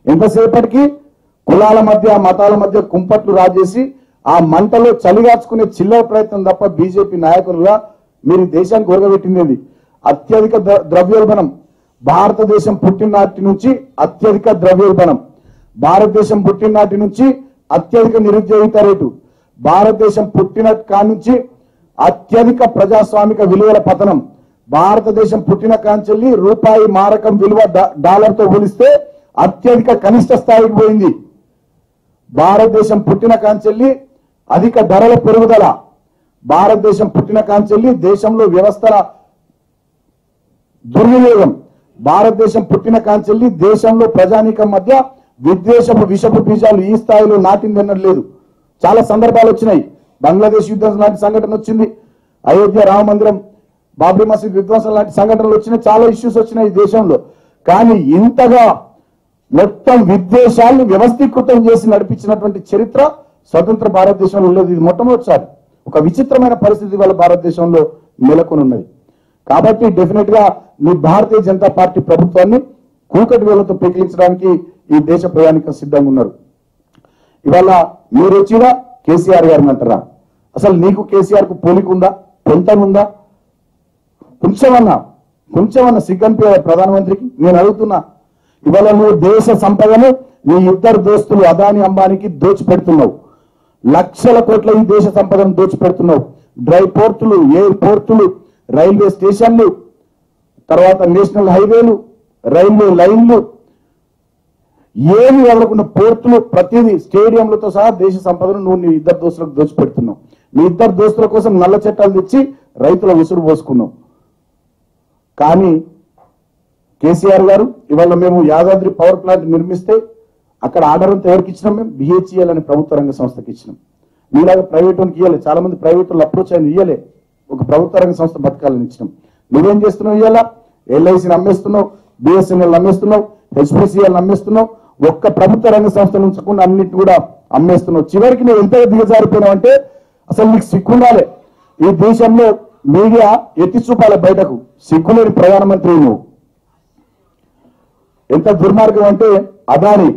ఎంతసేపటికి కులాల మధ్య మతాల మధ్య కుంపట్లు రాజేసి ఆ మంటలో చలిగాచుకునే చిల్లర ప్రయత్నం తప్ప బీజేపీ నాయకులుగా మీరు ఈ దేశానికి ఒరగబెట్టింది ఏంది? అత్యధిక ద్ర- ద్రవ్యోల్బణం భారతదేశం పుట్టినాటి నుంచి అత్యధిక ద్రవ్యోల్బణం భారతదేశం పుట్టినాటి నుంచి అత్యధిక నిరుద్యోగిత రేటు భారతదేశం పుట్టిన కాడి నుంచి అత్యధిక ప్రజాస్వామిక విలువల పతనం భారతదేశం పుట్టిన కాంచెల్లి రూపాయి మారకం విలువ డా- డాలర్తో పోలిస్తే అత్యధిక కనిష్ట స్థాయికి పోయింది భారతదేశం పుట్టిన కాంచెల్లి అధిక ధరల పెరుగుదల భారతదేశం పుట్టిన కాంచెల్లి దేశంలో వ్యవస్థల దుర్వినియోగం భారతదేశం పుట్టిన కాంచెల్లి దేశంలో ప్రజానీకం మధ్య విద్వేషపు విషపు బీజాలు ఈ స్థాయిలో నాటిందన్నది లేదు చాలా సందర్భాలు వచ్చినాయి బంగ్లాదేశ్ యుద్ధం లాంటి సంఘటన వచ్చింది అయోధ్య రామ మందిరం బాబ్రీ మసీద్ విధ్వంసం లాంటి సంఘటనలు వచ్చినాయి చాలా ఇష్యూస్ వచ్చినాయి ఈ దేశంలో కానీ ఇంతగా మొత్తం విద్వేషాలను వ్యవస్థీకృతం చేసి నడిపించినటువంటి చరిత్ర స్వతంత్ర భారతదేశంలో లేదు ఇది మొట్టమొదటిసారి ఒక విచిత్రమైన పరిస్థితి వాళ్ళ భారతదేశంలో నెలకొని ఉన్నది కాబట్టి డెఫినెట్ గా మీ భారతీయ జనతా పార్టీ ప్రభుత్వాన్ని కూకటి వేలతో పెకిలించడానికి ఈ దేశ ప్రయాణికం సిద్ధంగా ఉన్నారు ఇవాళ మీరు వచ్చినా కేసీఆర్ గారిని అంటారా అసలు నీకు కేసీఆర్ కు పోలిక ఉందా పొంతం ఉందా కొంచెమన్నా కొంచెమన్నా సిగ్గనిపించాలి ప్రధానమంత్రికి నేను అడుగుతున్నా ఇవాళ నువ్వు దేశ సంపదను నీ ఇద్దరు దోస్తులు అదాని అంబానికి దోచిపెడుతున్నావు లక్షల కోట్ల ఈ దేశ సంపదను దోచిపెడుతున్నావు డ్రై పోర్టులు ఎయిర్ పోర్టులు రైల్వే స్టేషన్లు తర్వాత నేషనల్ హైవేలు రైల్వే లైన్లు ఏమి వదలకుండా పోర్టులు ప్రతిదీ స్టేడియంలతో సహా దేశ సంపదను నువ్వు నీ ఇద్దరు దోస్తులకు దోచిపెడుతున్నావు నీ ఇద్దరు దోస్తుల కోసం నల్ల చట్టాలు తెచ్చి రైతుల ఉసురు పోసుకున్నావు కానీ కేసీఆర్ గారు ఇవాళ మేము యాదాద్రి పవర్ ప్లాంట్ నిర్మిస్తే అక్కడ ఆర్డర్ అంతా ఎవరికి ఇచ్చినాం మేము బిహెచ్ఈఎల్ అనే ప్రభుత్వ రంగ సంస్థకి ఇచ్చినాం మీలాగా ప్రైవేట్ వాళ్ళకి ఇవ్వలే చాలా మంది ప్రైవేట్ వాళ్ళు అప్రోచ్ అయిన ఇవ్వలే ఒక ప్రభుత్వ రంగ సంస్థ బతకాలని ఇచ్చినాం నువ్వేం చేస్తున్నావు ఇవాళ ఎల్ఐసిని అమ్మేస్తున్నావు బిఎస్ఎన్ఎల్ అమ్మేస్తున్నావు హెచ్పిసిఎల్ అమ్మేస్తున్నావు ఒక్క ప్రభుత్వ రంగ సంస్థ ఉంచకుండా అన్నిటి కూడా అమ్మేస్తున్నావు చివరికి నువ్వు ఎంత దిగజారిపోయినావు అంటే అసలు నీకు సిగ్గుండాలి ఈ దేశంలో మీడియా ఎత్తి చూపాలి బయటకు సిగ్గులేని ప్రధానమంత్రి నువ్వు ఎంత దుర్మార్గం అంటే అదాని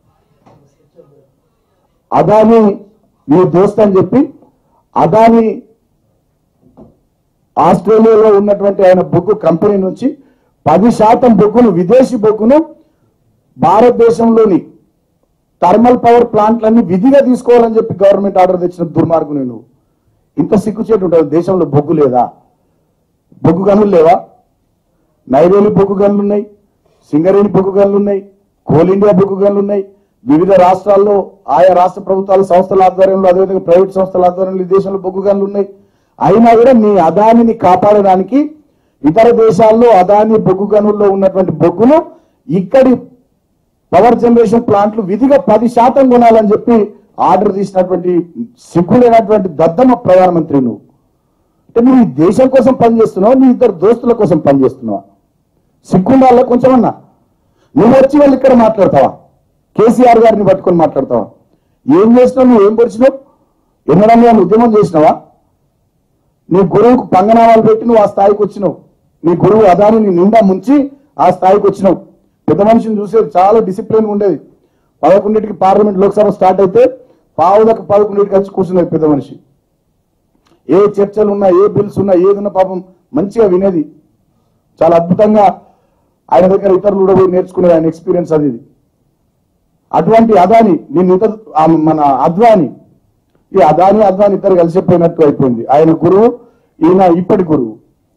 అదాని నీ దోస్త్ అని చెప్పి అదాని ఆస్ట్రేలియాలో ఉన్నటువంటి ఆయన బొగ్గు కంపెనీ నుంచి పది శాతం బొగ్గును విదేశీ బొగ్గును భారతదేశంలోని థర్మల్ పవర్ ప్లాంట్లన్నీ విధిగా తీసుకోవాలని చెప్పి గవర్నమెంట్ ఆర్డర్ తెచ్చిన దుర్మార్గుని నువ్వు ఇంత సిగ్గుచేటు ఉంటుంది దేశంలో బొగ్గు లేదా బొగ్గు గనులు లేవా నైవేలి బొగ్గు గనులు ఉన్నాయి సింగరేణి బొగ్గు గనులు ఉన్నాయి కోల్ ఇండియా బొగ్గు గనులు ఉన్నాయి వివిధ రాష్ట్రాల్లో ఆయా రాష్ట్ర ప్రభుత్వాల సంస్థల ఆధ్వర్యంలో అదేవిధంగా ప్రైవేట్ సంస్థల ఆధ్వర్యంలో ఈ దేశంలో బొగ్గు గనులు ఉన్నాయి అయినా కూడా నీ అదానిని కాపాడడానికి ఇతర దేశాల్లో అదాని బొగ్గు గనుల్లో ఉన్నటువంటి బొగ్గును ఇక్కడి పవర్ జనరేషన్ ప్లాంట్లు విధిగా పది శాతం కొనాలని చెప్పి ఆర్డర్ తీసినటువంటి సిగ్గులేనటువంటి దద్దమ్మ ప్రధానమంత్రి నువ్వు అంటే నువ్వు ఈ దేశం కోసం పనిచేస్తున్నావు నీ ఇద్దరు దోస్తుల కోసం పనిచేస్తున్నావా సిగ్గుండాల కొంచెమన్నా నువ్వు వచ్చి వాళ్ళు ఇక్కడ మాట్లాడతావా కేసీఆర్ గారిని పట్టుకొని మాట్లాడతావా ఏం చేసినావు నువ్వు ఏం పొడిచినావు ఎన్నడన్నా నువ్వు ఉద్యమం చేసినావా నీ గురువుకు పంగనామాలు పెట్టి నువ్వు ఆ స్థాయికి వచ్చినావు నీ గురువు అదాని నీ నిండా ముంచి ఆ స్థాయికి వచ్చినావు పెద్ద మనిషిని చూసేది చాలా డిసిప్లిన్ ఉండేది పదకొండింటికి పార్లమెంట్ లోక్సభ స్టార్ట్ అయితే పావుదకు పదకొండింటికి వచ్చి కూర్చున్నది పెద్ద మనిషి ఏ చర్చలు ఉన్నా ఏ బిల్స్ ఉన్నా ఏదున్నా పాపం మంచిగా వినేది చాలా అద్భుతంగా ఆయన దగ్గర ఇతరులు కూడా పోయి నేర్చుకునేది ఆయన ఎక్స్పీరియన్స్ అది ఇది అటువంటి అదాని నేను ఇతర ఆ మన అద్వాని ఈ అదాని అద్వాని ఇద్దరు కలిసిపోయినట్టు అయిపోయింది ఆయన గురువు ఈయన ఇప్పటి గురువు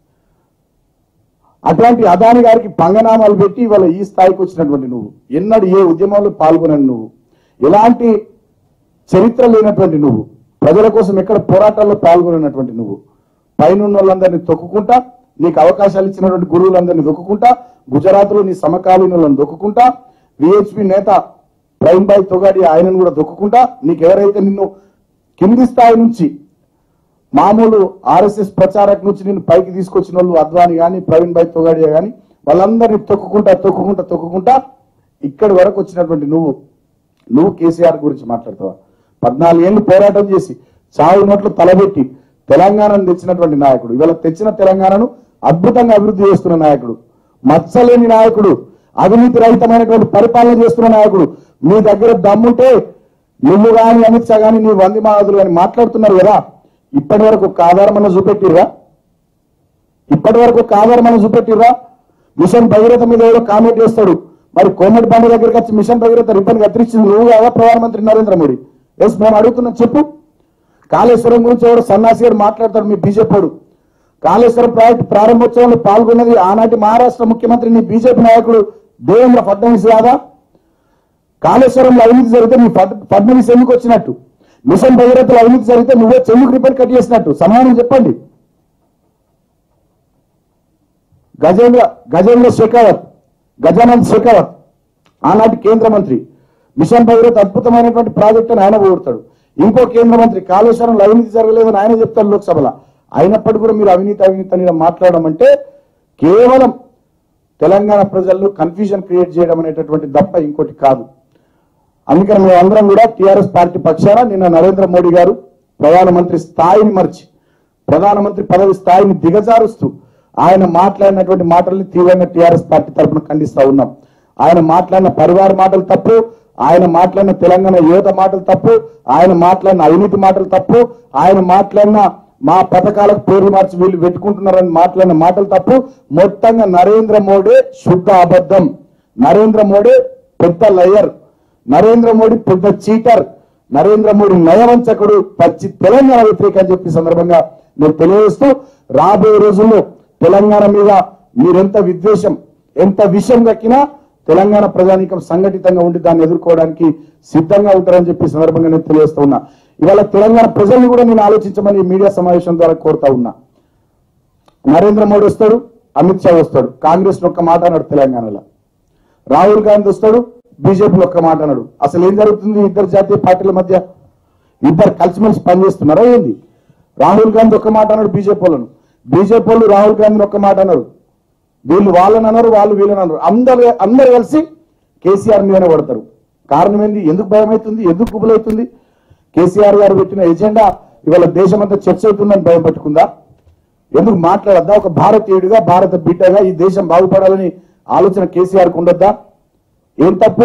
అటువంటి అదాని గారికి పంగనామాలు పెట్టి ఇవాళ ఈ స్థాయికి వచ్చినటువంటి నువ్వు ఎన్నడు ఏ ఉద్యమంలో పాల్గొనని నువ్వు ఎలాంటి చరిత్ర లేనటువంటి నువ్వు ప్రజల కోసం ఎక్కడ పోరాటాల్లో పాల్గొనటువంటి నువ్వు పైన వాళ్ళందరినీ తొక్కుకుంటా నీకు అవకాశాలు ఇచ్చినటువంటి గురువులందరినీ దొక్కుకుంటా గుజరాత్ లో నీ సమకాలీనులను దొక్కుకుంటా విహెచ్పి నేత ప్రైమ్ బాయ్ తొగాడి ఆయనను కూడా దొక్కుకుంటా నీకు ఎవరైతే నిన్ను కింది స్థాయి నుంచి మామూలు ఆర్ఎస్ఎస్ ప్రచారక్ నుంచి నేను పైకి తీసుకొచ్చిన వాళ్ళు అద్వాని కానీ ప్రవీణ్ భాయ్ తొగాడియా కానీ వాళ్ళందరినీ తొక్కుకుంటా తొక్కుకుంటా తొక్కుకుంటా ఇక్కడి వరకు వచ్చినటువంటి నువ్వు నువ్వు కేసీఆర్ గురించి మాట్లాడతావా పద్నాలుగేళ్లు పోరాటం చేసి చావు నోట్లు తలబెట్టి తెలంగాణను తెచ్చినటువంటి నాయకుడు ఇవాళ తెచ్చిన తెలంగాణను అద్భుతంగా అభివృద్ధి చేస్తున్న నాయకుడు మచ్చలేని నాయకుడు అవినీతి రహితమైనటువంటి పరిపాలన చేస్తున్న నాయకుడు మీ దగ్గర దమ్ముంటే నువ్వు గాని అమిత్ షా గాని నీ వంది మహాదులు అని మాట్లాడుతున్నారు కదా ఇప్పటి వరకు ఒక ఆధారం అన్న చూపెట్టిర్రా ఇప్పటి వరకు ఒక ఆధారం అన్న చూపెట్టిర్రా మిషన్ భగీరథ మీద ఏదో కామెంట్ చేస్తాడు మరి కోమటి బండ దగ్గరికి వచ్చి మిషన్ భగీరథ రిబ్బన్ కత్తిరించింది నువ్వు కదా ప్రధానమంత్రి నరేంద్ర మోడీ ఎస్ మేము అడుగుతున్నాం చెప్పు కాళేశ్వరం గురించి ఎవరు సన్నాసి గారు మాట్లాడతాడు మీ బీజేపీ కాళేశ్వరం ప్రాజెక్టు ప్రారంభోత్సవంలో పాల్గొన్నది ఆనాటి మహారాష్ట్ర ముఖ్యమంత్రి నీ బీజేపీ నాయకుడు దేవేంద్ర ఫడ్నవీస్ కాదా కాళేశ్వరంలో అవినీతి జరిగితే నీ ఫడ్- ఫడ్నవీస్ ఎందుకు వచ్చినట్టు మిషన్ భగీరథలో అవినీతి జరిగితే నువ్వే చెల్లుకు రిపేర్ కట్ చేసినట్టు సమాధానం చెప్పండి గజేంద్ర గజేంద్ర షెకావత్ గజానంద్ షెకావత్ ఆనాటి కేంద్ర మంత్రి మిషన్ భగీరథ అద్భుతమైనటువంటి ప్రాజెక్ట్ అని ఆయన పోగొడతాడు ఇంకో కేంద్ర మంత్రి కాళేశ్వరంలో అవినీతి జరగలేదని ఆయన చెప్తాడు లోక్సభలో అయినప్పటికీ కూడా మీరు అవినీతి అవినీతి అని మాట్లాడడం అంటే కేవలం తెలంగాణ ప్రజల్లో కన్ఫ్యూజన్ క్రియేట్ చేయడం అనేటటువంటి దప్ప ఇంకోటి కాదు అందుకని మేము అందరం కూడా టిఆర్ఎస్ పార్టీ పక్షాన నిన్న నరేంద్ర మోడీ గారు ప్రధానమంత్రి స్థాయిని మర్చి ప్రధానమంత్రి పదవి స్థాయిని దిగజారుస్తూ ఆయన మాట్లాడినటువంటి మాటల్ని తీవ్రంగా టిఆర్ఎస్ పార్టీ తరఫున ఖండిస్తా ఉన్నాం ఆయన మాట్లాడిన పరివార మాటలు తప్పు ఆయన మాట్లాడిన తెలంగాణ యువత మాటలు తప్పు ఆయన మాట్లాడిన అవినీతి మాటలు తప్పు ఆయన మాట్లాడిన మా పథకాలకు పేర్లు మార్చి వీళ్ళు పెట్టుకుంటున్నారని మాట్లాడిన మాటలు తప్పు మొత్తంగా నరేంద్ర మోడీ శుద్ధ అబద్ధం నరేంద్ర మోడీ పెద్ద లయర్ నరేంద్ర మోడీ పెద్ద చీటర్ నరేంద్ర మోడీ నయవంచకుడు పచ్చి తెలంగాణ వ్యతిరేక అని చెప్పి సందర్భంగా నేను తెలియజేస్తూ రాబోయే రోజుల్లో తెలంగాణ మీద మీరెంత విద్వేషం ఎంత విషయం దక్కినా తెలంగాణ ప్రజానీకం సంఘటితంగా ఉండి దాన్ని ఎదుర్కోవడానికి సిద్ధంగా ఉంటారని చెప్పి ఈ సందర్భంగా నేను తెలియజేస్తూ ఉన్నా ఇవాళ తెలంగాణ ప్రజల్ని కూడా నేను ఆలోచించమని ఈ మీడియా సమావేశం ద్వారా కోరుతా ఉన్నా నరేంద్ర మోడీ వస్తాడు అమిత్ షా వస్తాడు కాంగ్రెస్ ఒక్క మాట అన్నాడు తెలంగాణలో రాహుల్ గాంధీ వస్తాడు బీజేపీలో ఒక్క మాట అన్నాడు అసలు ఏం జరుగుతుంది ఇద్దరు జాతీయ పార్టీల మధ్య ఇద్దరు కలిసిమెలిసి పనిచేస్తున్నారా ఏంది రాహుల్ గాంధీ ఒక్క మాట అన్నాడు బీజేపీ వాళ్ళను బీజేపీ వాళ్ళు రాహుల్ గాంధీని ఒక్క మాట అన్నారు వీళ్ళు వాళ్ళని అన్నారు వాళ్ళు వీళ్ళని అన్నారు అందరు అందరు కలిసి కేసీఆర్ మీదనే పడతారు కారణం ఏంది ఎందుకు భయం అవుతుంది ఎందుకు కుబులవుతుంది కేసీఆర్ గారు పెట్టిన ఎజెండా ఇవాళ దేశమంతా చర్చ అవుతుందని భయం పట్టుకుందా ఎందుకు మాట్లాడద్దా ఒక భారతీయుడిగా భారత బిడ్డగా ఈ దేశం బాగుపడాలని ఆలోచన కేసీఆర్కి ఉండొద్దా ఏం తప్పు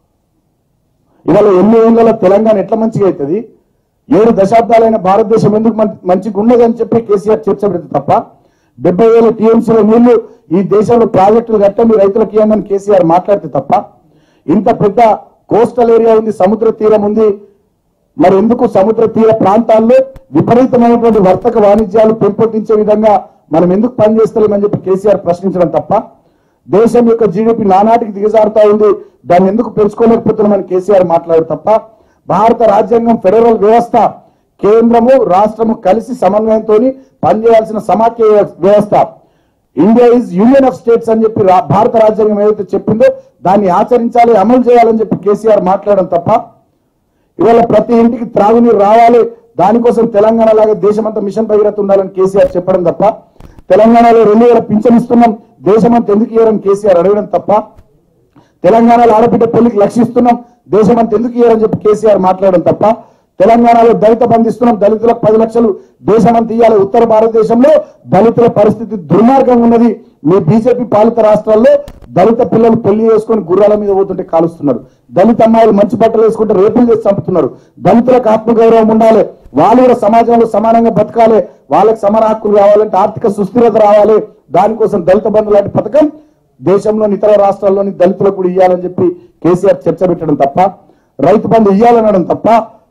ఇవాళ ఎన్ని ఏళ్ళలో తెలంగాణ ఎట్లా మంచిగా అవుతుంది ఏడు దశాబ్దాలైన భారతదేశం ఎందుకు మం- మంచిగా ఉన్నదని చెప్పి కేసీఆర్ చర్చ పెడితే తప్ప డెబ్బై వేల టీఎంసీల నీళ్లు ఈ దేశంలో ప్రాజెక్టులు కట్టండి రైతులకు ఇవ్వమని కేసీఆర్ మాట్లాడితే తప్ప ఇంత పెద్ద కోస్టల్ ఏరియా ఉంది సముద్ర తీరం ఉంది మరి ఎందుకు సముద్ర తీర ప్రాంతాల్లో విపరీతమైనటువంటి వర్తక వాణిజ్యాలు పెంపొందించే విధంగా మనం ఎందుకు పనిచేస్తలేమని చెప్పి కేసీఆర్ ప్రశ్నించడం తప్ప దేశం యొక్క జీడిపి నానాటికి దిగజారుతా ఉంది దాన్ని ఎందుకు పెంచుకోలేకపోతున్నామని కేసీఆర్ మాట్లాడు తప్ప భారత రాజ్యాంగం ఫెడరల్ వ్యవస్థ కేంద్రము రాష్ట్రము కలిసి సమన్వయంతో పనిచేయాల్సిన సమాఖ్య వ్యవస్థ India is union of states అని చెప్పి రా- భారత రాజ్యాంగం ఏదైతే చెప్పిందో దాన్ని ఆచరించాలి అమలు చేయాలని చెప్పి కేసీఆర్ మాట్లాడడం తప్ప ఇవాళ ప్రతి ఇంటికి త్రాగునీరు రావాలి దానికోసం తెలంగాణ లాగా దేశమంతా మిషన్ భగీరథ ఉండాలని కేసీఆర్ చెప్పడం తప్ప తెలంగాణలో రెండు వేల పింఛన్ ఇస్తున్నాం దేశమంతా ఎందుకు ఇవ్వరని కేసీఆర్ అడగడం తప్ప తెలంగాణలో ఆడబిడ్డ పెళ్లికి లక్షిస్తున్నాం దేశమంతా ఎందుకు ఇవ్వరని చెప్పి కేసీఆర్ మాట్లాడడం తప్ప తెలంగాణలో దళిత బంధిస్తున్నాం దళితులకు పది లక్షలు దేశమంతా ఇవ్వాలి ఉత్తర భారతదేశంలో దళితుల పరిస్థితి దుర్మార్గంగా ఉన్నది మీ బీజేపీ పాలిత రాష్ట్రాల్లో దళిత పిల్లలు పెళ్లి చేసుకొని గుర్రాల మీద పోతుంటే కాలుస్తున్నారు దళిత అమ్మాయిలు మంచి బట్టలు వేసుకుంటే రేపులు చేసి చంపుతున్నారు దళితులకు ఆత్మగౌరవం ఉండాలి వాళ్ళు కూడా సమాజంలో సమానంగా బతకాలి వాళ్ళకి సమాన హక్కులు కావాలంటే ఆర్థిక సుస్థిరత రావాలి దానికోసం దళిత బంధు లాంటి పథకం దేశంలోని ఇతర రాష్ట్రాల్లోని దళితులకు కూడా ఇవ్వాలని చెప్పి కేసీఆర్ చర్చ పెట్టడం తప్ప రైతు బంధు ఇవ్వాలనడం తప్ప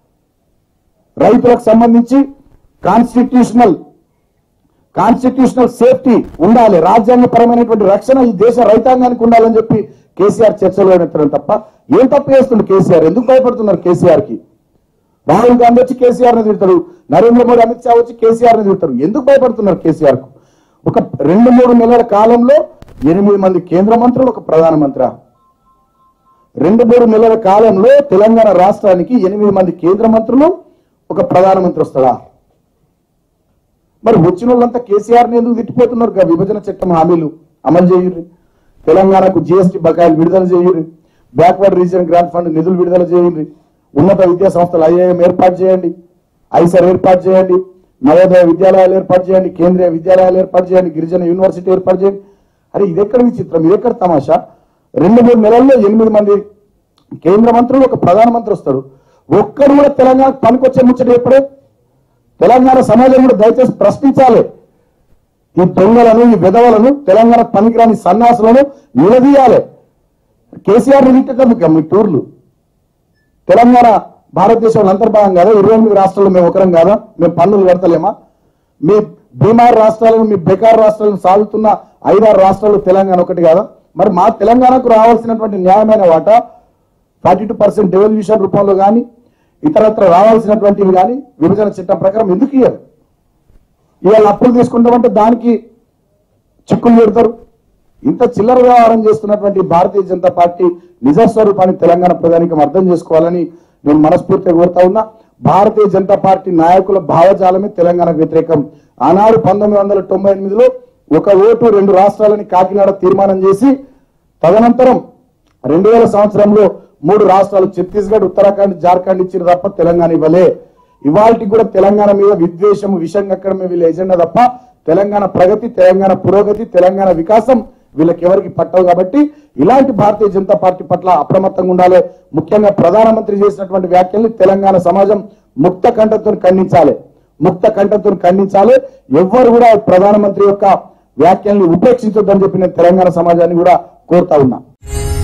రైతులకు సంబంధించి కాన్స్టిట్యూషనల్ కాన్స్టిట్యూషనల్ సేఫ్టీ ఉండాలి రాజ్యాంగపరమైనటువంటి రక్షణ ఈ దేశ రైతాంగానికి ఉండాలని చెప్పి కేసీఆర్ చర్చలో ఎత్తడం తప్ప ఏం తప్పు చేస్తుంది కేసీఆర్ ఎందుకు భయపడుతున్నారు కేసీఆర్ కి రాహుల్ గాంధీ వచ్చి కేసీఆర్ ని తిడతారు నరేంద్ర మోడీ అమిత్ షా వచ్చి కేసీఆర్ ని తిడతారు ఎందుకు భయపడుతున్నారు కేసీఆర్ కు ఒక రెండు మూడు నెలల కాలంలో ఎనిమిది మంది కేంద్ర మంత్రులు ఒక ప్రధానమంత్రి రెండు మూడు నెలల కాలంలో తెలంగాణ రాష్ట్రానికి ఎనిమిది మంది కేంద్ర మంత్రులు ఒక ప్రధానమంత్రి వస్తాడా మరి వచ్చిన వాళ్ళంతా కేసీఆర్ ని ఎందుకు తిట్టిపోతున్నారు గా విభజన చట్టం హామీలు అమలు చేయుర్రి తెలంగాణకు జిఎస్టీ బకాయిలు విడుదల చేయుర్రి బ్యాక్వర్డ్ రీజియన్ గ్రాంట్ ఫండ్ నిధులు విడుదల చేయండి ఉన్నత విద్యా సంస్థలు ఐఐఎం ఏర్పాటు చేయండి ఐసర్ ఏర్పాటు చేయండి నవోదయ విద్యాలయాలు ఏర్పాటు చేయండి కేంద్రీయ విద్యాలయాలు ఏర్పాటు చేయండి గిరిజన యూనివర్సిటీ ఏర్పాటు చేయండి అరే ఇది ఎక్కడ విచిత్రం ఇది ఎక్కడ తమాషా రెండు మూడు నెలల్లో ఎనిమిది మంది కేంద్ర మంత్రులు ఒక ప్రధానమంత్రి వస్తాడు ఒక్కడు కూడా తెలంగాణ పనికొచ్చే ముచ్చట ఎప్పుడే తెలంగాణ సమాజం కూడా దయచేసి ప్రశ్నించాలి ఈ దొంగలను ఈ విధవలను తెలంగాణ పనికిరాని సన్యాసులను నిలదీయాలి కేసీఆర్ నిలిటేటందుకు మీ టూర్లు తెలంగాణ భారతదేశంలో అంతర్భాగం కాదా ఇరవై ఎనిమిది రాష్ట్రాల్లో మేము ఒకరం కాదా మేము పన్నులు కడతలేమా మీ బీమార్ రాష్ట్రాలను మీ బెకార్ రాష్ట్రాలను సాగుతున్న ఐదారు రాష్ట్రాలు తెలంగాణ ఒకటి కాదా మరి మా తెలంగాణకు రావాల్సినటువంటి న్యాయమైన వాటా ఫార్టీ టూ పర్సెంట్ డెవల్యూషన్ రూపంలో కానీ ఇతరత్ర రావాల్సినటువంటివి కానీ విభజన చట్టం ప్రకారం ఎందుకు ఇయ్యారు ఇవాళ అప్పులు తీసుకుంటామంటే దానికి చిక్కులు పెడతారు ఇంత చిల్లర వ్యవహారం చేస్తున్నటువంటి భారతీయ జనతా పార్టీ నిజస్వరూపాన్ని తెలంగాణ ప్రధానికం అర్థం చేసుకోవాలని నేను మనస్ఫూర్తిగా కోరుతా ఉన్నా భారతీయ జనతా పార్టీ నాయకుల భావజాలమే తెలంగాణకు వ్యతిరేకం ఆనాడు పంతొమ్మిది వందల తొంభై ఎనిమిదిలో ఒక ఓటు రెండు రాష్ట్రాలని కాకినాడ తీర్మానం చేసి తదనంతరం రెండు వేల సంవత్సరంలో మూడు రాష్ట్రాలు ఛత్తీస్గఢ్ ఉత్తరాఖండ్ జార్ఖండ్ ఇచ్చిన తప్ప తెలంగాణ ఇవ్వలే ఇవాళకి కూడా తెలంగాణ మీద విద్వేషం విషం కక్కడమే వీళ్ళ ఎజెండా తప్ప తెలంగాణ ప్రగతి తెలంగాణ పురోగతి తెలంగాణ వికాసం వీళ్ళకి ఎవరికి పట్టవు కాబట్టి ఇలాంటి భారతీయ జనతా పార్టీ పట్ల అప్రమత్తంగా ఉండాలి ముఖ్యంగా ప్రధానమంత్రి చేసినటువంటి వ్యాఖ్యల్ని తెలంగాణ సమాజం ముక్త కంఠంతో ఖండించాలి ముక్త కంఠంతో ఖండించాలి ఎవ్వరు కూడా ప్రధానమంత్రి యొక్క వ్యాఖ్యల్ని ఉపేక్షించొద్దని చెప్పి నేను తెలంగాణ సమాజాన్ని కూడా కోరుతా ఉన్నా